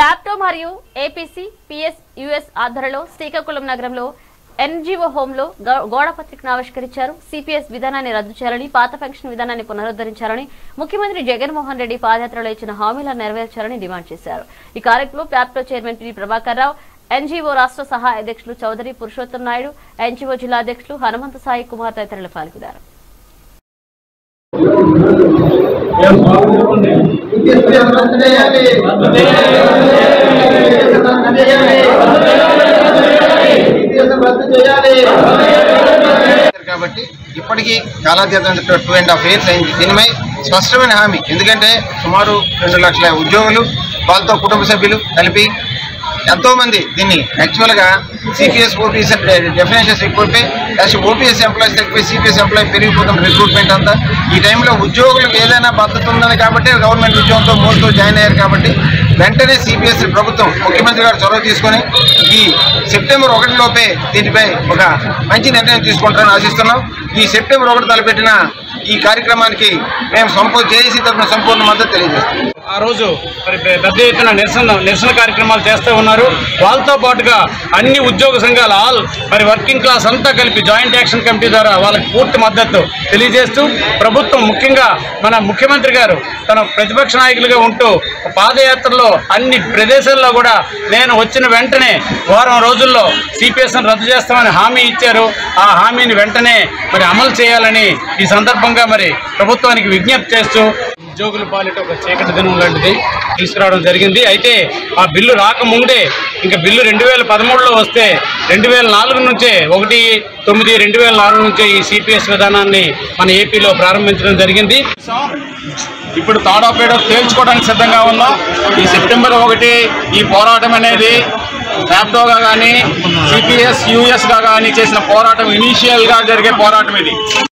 ప్యాప్టో మరియు APC PS US ఆధ్వర్యంలో శ్రీకాకుళం నగరంలో ఎన్జీఓ హోంలో గో- గోడ పత్రికను ఆవిష్కరించారు సిపిఎస్ విధానాన్ని రద్దు చేయాలని పాత పెన్షన్ విధానాన్ని పునరుద్ధరించాలని ముఖ్యమంత్రి జగన్మోహన్ రెడ్డి పాదయాత్రలో ఇచ్చిన హామీలను నెరవేర్చాలని డిమాండ్ చేశారు ఈ కార్యక్రమంలో ప్యాప్టో chairman P Prabhakar Rao NGO రాష్ట్ర సహాయ అధ్యక్షులు చౌదరి పురుషోత్తం నాయుడు ఎన్జీఓ జిల్లా అధ్యక్షులు హనుమంత సాయి కుమార్ తదితరులు పాల్గొన్నారు కాబట్టి ఇప్పటికీ కాలాతీతం టూ అండ్ హాఫ్ ఇయర్స్ అయింది దీనిపై స్పష్టమైన హామీ ఎందుకంటే సుమారు రెండు లక్షల ఉద్యోగులు వాళ్ళతో కుటుంబ సభ్యులు కలిపి ఎంతో మంది దీన్ని యాక్చువల్గా సిపిఎస్ ఓపీఎస్ డెఫినేషన్స్ ఎక్కువైపోయి నెక్స్ట్ ఓపీఎస్ ఎంప్లాయీస్ తగ్గిపోయి సిపిఎస్ ఎంప్లాయీ పెరిగిపోతున్న రిక్రూట్మెంట్ అంతా ఈ టైంలో ఉద్యోగులకు ఏదైనా భద్రత ఉందని కాబట్టి గవర్నమెంట్ ఉద్యోగంతో మోస్తో జాయిన్ అయ్యారు కాబట్టి వెంటనే సిపిఎస్ ప్రభుత్వం ముఖ్యమంత్రి గారు చొరవ తీసుకొని ఈ సెప్టెంబర్ ఒకటి లోపే దీనిపై ఒక మంచి నిర్ణయం తీసుకుంటారని ఆశిస్తున్నాం ఈ సెప్టెంబర్ ఒకటి తలపెట్టిన ఈ కార్యక్రమానికి మేము సంపూ జేఏసీ తరఫున సంపూర్ణ మద్దతు తెలియజేస్తాం ఆ రోజు మరి పె- పెద్ద ఎత్తున నిరసన నిరసన కార్యక్రమాలు చేస్తూ ఉన్నారు వాళ్ళతో పాటుగా అన్ని ఉద్యోగ సంఘాలు ఆల్ మరి వర్కింగ్ క్లాస్ అంతా కలిపి జాయింట్ యాక్షన్ కమిటీ ద్వారా వాళ్ళకి పూర్తి మద్దతు తెలియజేస్తూ ప్రభుత్వం ముఖ్యంగా మన ముఖ్యమంత్రి గారు తన ప్రతిపక్ష నాయకులుగా ఉంటూ పాదయాత్రలో అన్ని ప్రదేశాల్లో కూడా నేను వచ్చిన వెంటనే వారం రోజుల్లో సిపిఎస్ను రద్దు చేస్తామని హామీ ఇచ్చారు ఆ హామీని వెంటనే మరి అమలు చేయాలని ఈ సందర్భంగా మరి ప్రభుత్వానికి విజ్ఞప్తి చేస్తూ ఉద్యోగుల పాలిట ఒక చీకటి దినం లాంటిది తీసుకురావడం జరిగింది అయితే ఆ బిల్లు రాకముందే ఇంకా బిల్లు రెండు వేల పదమూడులో వస్తే రెండు వేల నాలుగు నుంచే ఒకటి తొమ్మిది రెండు వేల నాలుగు నుంచే ఈ సిపిఎస్ విధానాన్ని మన ఏపీలో ప్రారంభించడం జరిగింది ఇప్పుడు తాడో పేడో తేల్చుకోవడానికి సిద్ధంగా ఉన్నాం ఈ సెప్టెంబర్ ఒకటి ఈ పోరాటం అనేది ల్యాప్టాప్గా కానీ సిపిఎస్ యూఎస్గా కానీ చేసిన పోరాటం ఇనీషియల్గా జరిగే పోరాటం ఇది